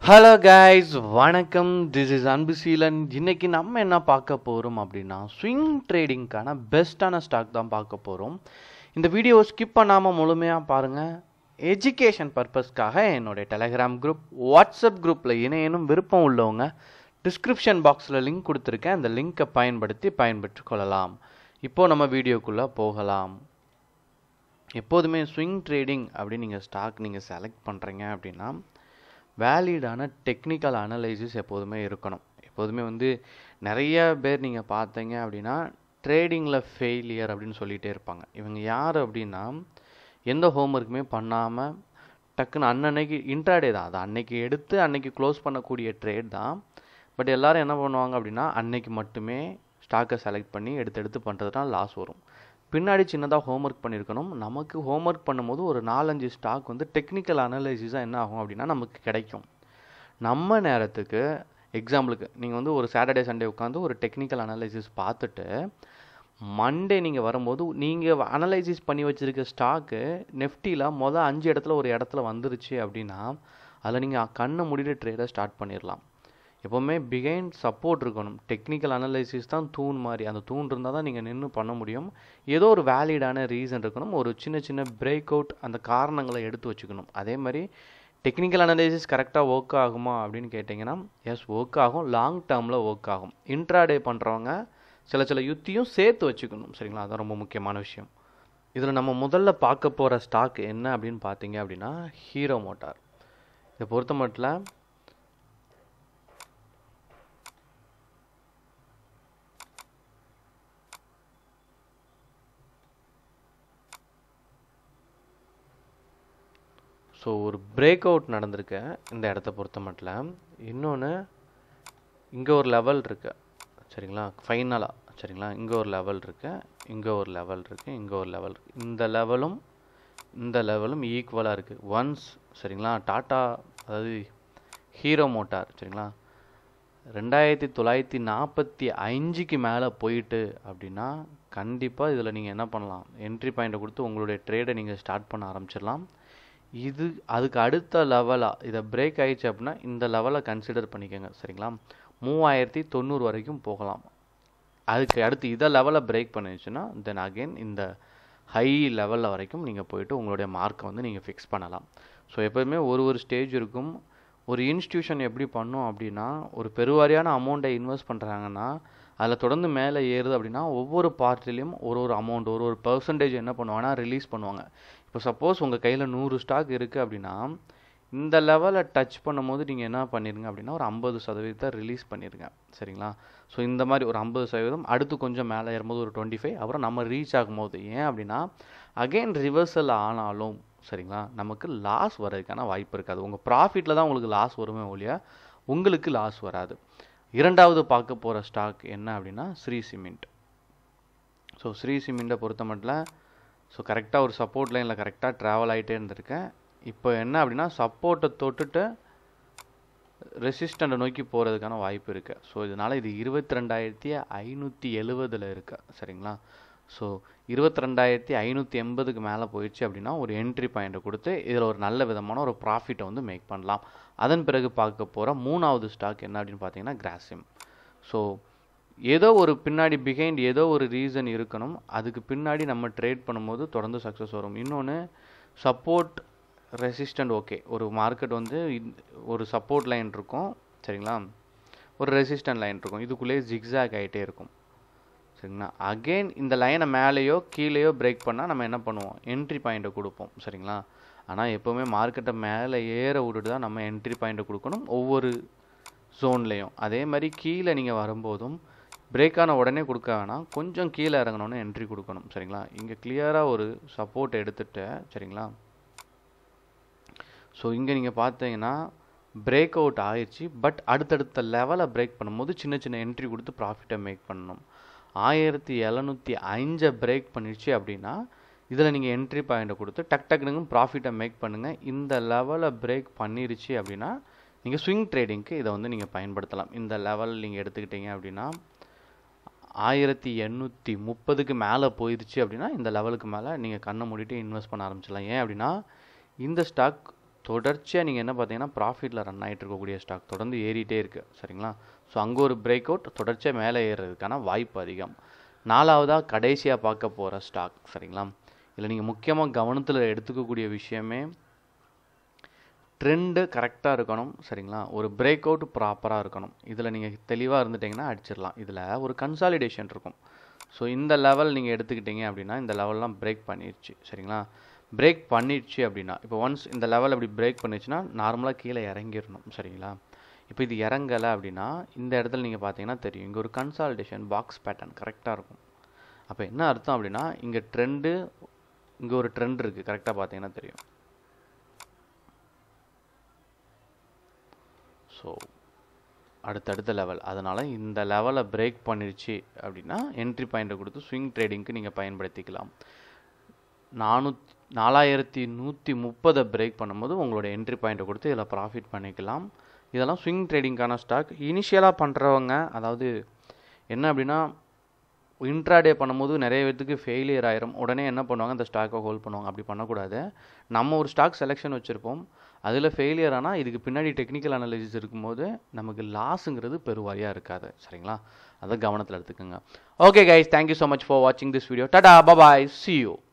hello guys வணக்கம் this is Anbuseelan இன்னைக்கு நம்ம என்ன பார்க்க போகிறோம் அப்படின்னா ஸ்விங் ட்ரேடிங்க்கான பெஸ்ட்டான ஸ்டாக் தான் பார்க்க போகிறோம் இந்த வீடியோவை ஸ்கிப் பண்ணாமல் முழுமையாக பாருங்கள் எஜுகேஷன் பர்பஸ்க்காக என்னுடைய டெலகிராம் குரூப் வாட்ஸ்அப் குரூப்பில் இணையனும் விருப்பம் உள்ளவங்க டிஸ்கிரிப்ஷன் பாக்ஸில் லிங்க் கொடுத்துருக்கேன் அந்த லிங்க்கை பயன்படுத்தி பயன்பெற்று கொள்ளலாம் இப்போது நம்ம வீடியோக்குள்ளே போகலாம் எப்போதுமே ஸ்விங் ட்ரேடிங் அப்படின்னு நீங்கள் ஸ்டாக் நீங்கள் செலக்ட் பண்ணுறீங்க அப்படின்னா வேலிடான டெக்னிக்கல் அனலைசிஸ் எப்போதுமே இருக்கணும் எப்போதுமே வந்து நிறைய பேர் நீங்கள் பார்த்தீங்க அப்படின்னா ட்ரேடிங்கில் ஃபெயிலியர் அப்படின்னு சொல்லிகிட்டே இருப்பாங்க இவங்க யார் அப்படின்னா எந்த ஹோம்ஒர்க்குமே பண்ணாமல் டக்குன்னு அன்னன்னைக்கு இன்ட்ராடே தான் அது அன்னைக்கு எடுத்து அன்னைக்கு க்ளோஸ் பண்ணக்கூடிய ட்ரேட் தான் பட் எல்லாரும் என்ன பண்ணுவாங்க அப்படின்னா அன்னைக்கு மட்டுமே ஸ்டாக்கை செலக்ட் பண்ணி எடுத்து எடுத்து பண்ணுறதுனால லாஸ் வரும் பின்னாடி சின்னதாக ஹோம்ஒர்க் பண்ணியிருக்கணும் நமக்கு ஹோம்ஒர்க் பண்ணும்போது ஒரு நாலஞ்சு ஸ்டாக் வந்து டெக்னிக்கல் அனலைசிஸாக என்ன ஆகும் அப்படின்னா நமக்கு கிடைக்கும் நம்ம நேரத்துக்கு எக்ஸாம்பிளுக்கு நீங்கள் வந்து ஒரு சாட்டர்டே சண்டே உட்காந்து ஒரு டெக்னிக்கல் அனலைசிஸ் பார்த்துட்டு மண்டே நீங்கள் வரும்போது நீங்கள் அனலைசிஸ் பண்ணி வச்சுருக்க ஸ்டாக்கு நெஃப்டியில் மொதல் அஞ்சு இடத்துல ஒரு இடத்துல வந்துருச்சு அப்படின்னா அதில் நீங்கள் கண்ணை மூடிட்டு ட்ரேடை ஸ்டார்ட் பண்ணிடலாம் எப்போவுமே பிகைண்ட் சப்போர்ட் இருக்கணும் டெக்னிக்கல் அனலைசிஸ் தான் தூண் மாதிரி அந்த தூண் இருந்தால் தான் நீங்கள் நின்று பண்ண முடியும் ஏதோ ஒரு வேலிடான ரீசன் இருக்கணும் ஒரு சின்ன சின்ன பிரேக் அவுட் அந்த காரணங்களை எடுத்து வச்சுக்கணும் அதே மாதிரி டெக்னிக்கல் அனலைசிஸ் கரெக்டாக ஒர்க் ஆகுமா அப்படின்னு கேட்டிங்கன்னா எஸ் ஒர்க் ஆகும் லாங் டேர்மில் ஒர்க் ஆகும் இன்ட்ராடே பண்ணுறவங்க சில சில யுத்தியும் சேர்த்து வச்சுக்கணும் சரிங்களா அதான் ரொம்ப முக்கியமான விஷயம் இதில் நம்ம முதல்ல பார்க்க போகிற ஸ்டாக் என்ன அப்படின்னு பார்த்தீங்க அப்படின்னா ஹீரோ மோட்டார் இதை பொறுத்த மட்டும் ஸோ ஒரு பிரேக் அவுட் நடந்திருக்கு இந்த இடத்த பொறுத்த மட்டும் இன்னொன்று இங்கே ஒரு லெவல் இருக்கு சரிங்களா ஃபைனலாக சரிங்களா இங்கே ஒரு லெவல் இருக்கு இங்கே ஒரு லெவல் இருக்குது இங்கே ஒரு லெவல் இருக்குது இந்த லெவலும் இந்த லெவலும் ஈக்குவலாக இருக்குது ஒன்ஸ் சரிங்களா டாட்டா அதாவது ஹீரோ மோட்டார் சரிங்களா ரெண்டாயிரத்தி தொள்ளாயிரத்தி நாற்பத்தி அஞ்சுக்கு மேலே போயிட்டு அப்படின்னா கண்டிப்பாக இதில் நீங்கள் என்ன பண்ணலாம் என்ட்ரி பாயிண்ட்டை கொடுத்து உங்களுடைய ட்ரேடை நீங்கள் ஸ்டார்ட் பண்ண ஆரம்பிச்சிடலாம் இது அதுக்கு அடுத்த லெவலாக இதை பிரேக் ஆயிடுச்சு அப்படின்னா இந்த லெவலை கன்சிடர் பண்ணிக்கோங்க சரிங்களா மூவாயிரத்தி தொண்ணூறு வரைக்கும் போகலாம் அதுக்கு அடுத்து இதை லெவலை பிரேக் பண்ணிடுச்சுன்னா தென் அகெயின் இந்த ஹை லெவலில் வரைக்கும் நீங்கள் போயிட்டு உங்களுடைய மார்க்கை வந்து நீங்கள் ஃபிக்ஸ் பண்ணலாம் ஸோ எப்போதுமே ஒரு ஒரு ஸ்டேஜ் இருக்கும் ஒரு இன்ஸ்டியூஷன் எப்படி பண்ணும் அப்படின்னா ஒரு பெருவாரியான அமௌண்ட்டை இன்வெஸ்ட் பண்ணுறாங்கன்னா அதில் தொடர்ந்து மேலே ஏறுது அப்படின்னா ஒவ்வொரு பார்ட்டிலையும் ஒரு ஒரு அமௌண்ட் ஒரு ஒரு பர்சன்டேஜ் என்ன பண்ணுவாங்கன்னா ரிலீஸ் பண்ணுவாங்க இப்போ சப்போஸ் உங்கள் கையில் நூறு ஸ்டாக் இருக்குது அப்படின்னா இந்த லெவலை டச் பண்ணும்போது நீங்கள் என்ன பண்ணிடுங்க அப்படின்னா ஒரு ஐம்பது சதவீதத்தை ரிலீஸ் பண்ணிடுங்க சரிங்களா ஸோ இந்த மாதிரி ஒரு ஐம்பது சதவீதம் அடுத்து கொஞ்சம் மேலே ஏறும்போது ஒரு டுவெண்ட்டி ஃபைவ் அப்புறம் நம்ம ரீச் ஆகும்போது ஏன் அப்படின்னா அகெயின் ரிவர்சல் ஆனாலும் சரிங்களா நமக்கு லாஸ் வர்றதுக்கான வாய்ப்பு இருக்காது உங்கள் ப்ராஃபிட்டில் தான் உங்களுக்கு லாஸ் வருமே ஒழிய உங்களுக்கு லாஸ் வராது இரண்டாவது பார்க்க போகிற ஸ்டாக் என்ன அப்படின்னா ஸ்ரீ சிமெண்ட் ஸோ ஸ்ரீ சிமெண்ட்டை பொறுத்த மட்டும் ஸோ கரெக்டாக ஒரு சப்போர்ட் லைனில் கரெக்டாக ட்ராவல் ஆகிட்டே இருந்திருக்கேன் இப்போ என்ன அப்படின்னா சப்போர்ட்டை தொட்டுட்டு ரெசிஸ்டண்ட்டை நோக்கி போகிறதுக்கான வாய்ப்பு இருக்குது ஸோ இதனால் இது இருபத்தி ரெண்டாயிரத்தி ஐநூற்றி எழுவதில் இருக்கு சரிங்களா ஸோ இருபத்தி ரெண்டாயிரத்தி ஐநூற்றி எண்பதுக்கு மேலே போயிடுச்சு அப்படின்னா ஒரு என்ட்ரி பாயிண்ட்டை கொடுத்து இதில் ஒரு நல்ல விதமான ஒரு ப்ராஃபிட்டை வந்து மேக் பண்ணலாம் அதன் பிறகு பார்க்க போகிற மூணாவது ஸ்டாக் என்ன அப்படின்னு பார்த்தீங்கன்னா கிராசிம் ஸோ ஏதோ ஒரு பின்னாடி பிஹைண்ட் ஏதோ ஒரு ரீசன் இருக்கணும் அதுக்கு பின்னாடி நம்ம ட்ரேட் பண்ணும்போது தொடர்ந்து சக்ஸஸ் வரும் இன்னொன்று சப்போர்ட் ரெசிஸ்டண்ட் ஓகே ஒரு மார்க்கெட் வந்து ஒரு சப்போர்ட் லைன் இருக்கும் சரிங்களா ஒரு ரெசிஸ்டன்ட் லைன் இருக்கும் இதுக்குள்ளேயே ஜிக்ஸாக் ஆகிட்டே இருக்கும் சரிங்களா அகெயின் இந்த லைனை மேலேயோ கீழேயோ பிரேக் பண்ணால் நம்ம என்ன பண்ணுவோம் என்ட்ரி பாயிண்ட்டை கொடுப்போம் சரிங்களா ஆனால் எப்போவுமே மார்க்கெட்டை மேலே ஏற விட்டுட்டு தான் நம்ம என்ட்ரி பாயிண்ட்டை கொடுக்கணும் ஒவ்வொரு ஜோன்லேயும் அதே மாதிரி கீழே நீங்கள் வரும்போதும் பிரேக் ஆன உடனே கொடுக்க வேணாம் கொஞ்சம் கீழே இறங்கணுன்னு என்ட்ரி கொடுக்கணும் சரிங்களா இங்கே கிளியராக ஒரு சப்போர்ட் எடுத்துட்டு சரிங்களா ஸோ இங்கே நீங்கள் பார்த்தீங்கன்னா பிரேக் அவுட் ஆயிடுச்சு பட் அடுத்தடுத்த லெவலை பிரேக் பண்ணும்போது சின்ன சின்ன என்ட்ரி கொடுத்து ப்ராஃபிட்டை மேக் பண்ணணும் ஆயிரத்தி எழுநூற்றி அஞ்சை பிரேக் பண்ணிடுச்சு அப்படின்னா இதில் நீங்கள் என்ட்ரி பாயிண்ட்டை கொடுத்து டக் டக்குனுங்க ப்ராஃபிட்டை மேக் பண்ணுங்கள் இந்த லெவலை பிரேக் பண்ணிருச்சு அப்படின்னா நீங்கள் ஸ்விங் ட்ரேடிங்க்கு இதை வந்து நீங்கள் பயன்படுத்தலாம் இந்த லெவல் நீங்கள் எடுத்துக்கிட்டீங்க அப்படின்னா ஆயிரத்தி எண்ணூற்றி முப்பதுக்கு மேலே போயிடுச்சு அப்படின்னா இந்த லெவலுக்கு மேலே நீங்கள் கண்ணை மூடிட்டு இன்வெஸ்ட் பண்ண ஆரம்பிச்சிடலாம் ஏன் அப்படின்னா இந்த ஸ்டாக் தொடர்ச்சியாக நீங்கள் என்ன பார்த்தீங்கன்னா ப்ராஃபிட்டில் ரன் ஆகிட்டு இருக்கக்கூடிய ஸ்டாக் தொடர்ந்து ஏறிட்டே இருக்குது சரிங்களா ஸோ அங்கே ஒரு பிரேக் அவுட் தொடர்ச்சியாக மேலே ஏறுறதுக்கான வாய்ப்பு அதிகம் நாலாவதாக கடைசியாக பார்க்க போகிற ஸ்டாக் சரிங்களா இதில் நீங்கள் முக்கியமாக கவனத்தில் எடுத்துக்கக்கூடிய விஷயமே ட்ரெண்டு கரெக்டாக இருக்கணும் சரிங்களா ஒரு பிரேக் அவுட் ப்ராப்பராக இருக்கணும் இதில் நீங்கள் தெளிவாக இருந்துட்டிங்கன்னா அடிச்சிடலாம் இதில் ஒரு கன்சாலிடேஷன் இருக்கும் ஸோ இந்த லெவல் நீங்கள் எடுத்துக்கிட்டீங்க அப்படின்னா இந்த லெவல்லாம் பிரேக் பண்ணிடுச்சு சரிங்களா பிரேக் பண்ணிடுச்சு அப்படின்னா இப்போ ஒன்ஸ் இந்த லெவல் அப்படி பிரேக் பண்ணிடுச்சுன்னா நார்மலாக கீழே இறங்கிடணும் சரிங்களா இப்போ இது இறங்கலை அப்படின்னா இந்த இடத்துல நீங்கள் பார்த்தீங்கன்னா தெரியும் இங்கே ஒரு கன்சாலிடேஷன் பாக்ஸ் பேட்டர்ன் கரெக்டாக இருக்கும் அப்போ என்ன அர்த்தம் அப்படின்னா இங்கே ட்ரெண்டு இங்கே ஒரு ட்ரெண்ட் இருக்குது கரெக்டாக பார்த்தீங்கன்னா தெரியும் ஸோ அடுத்தடுத்த லெவல் அதனால் இந்த லெவலை பிரேக் பண்ணிடுச்சு அப்படின்னா என்ட்ரி பாயிண்ட்டை கொடுத்து ஸ்விங் ட்ரேடிங்க்கு நீங்கள் பயன்படுத்திக்கலாம் நானூத் நாலாயிரத்தி நூற்றி முப்பதை பிரேக் பண்ணும்போது உங்களோட என்ட்ரி பாயிண்ட்டை கொடுத்து இதில் ப்ராஃபிட் பண்ணிக்கலாம் இதெல்லாம் ஸ்விங் ட்ரேடிங்க்கான ஸ்டாக் இனிஷியலாக பண்ணுறவங்க அதாவது என்ன அப்படின்னா இன்ட்ராடே பண்ணும்போது நிறைய பேத்துக்கு ஃபெயிலியர் ஆயிரும் உடனே என்ன பண்ணுவாங்க அந்த ஸ்டாக்கை ஹோல்ட் பண்ணுவாங்க அப்படி பண்ணக்கூடாது நம்ம ஒரு ஸ்டாக் செலெக்ஷன் வச்சுருப்போம் அதில் ஃபெயிலியர் ஆனால் இதுக்கு பின்னாடி டெக்னிக்கல் அனாலிசிஸ் இருக்கும்போது நமக்கு லாஸுங்கிறது பெருவாரியாக இருக்காது சரிங்களா அதை கவனத்தில் எடுத்துக்கோங்க okay guys thank you so much for வாட்சிங் திஸ் வீடியோ டாடா பபாய் சி யூ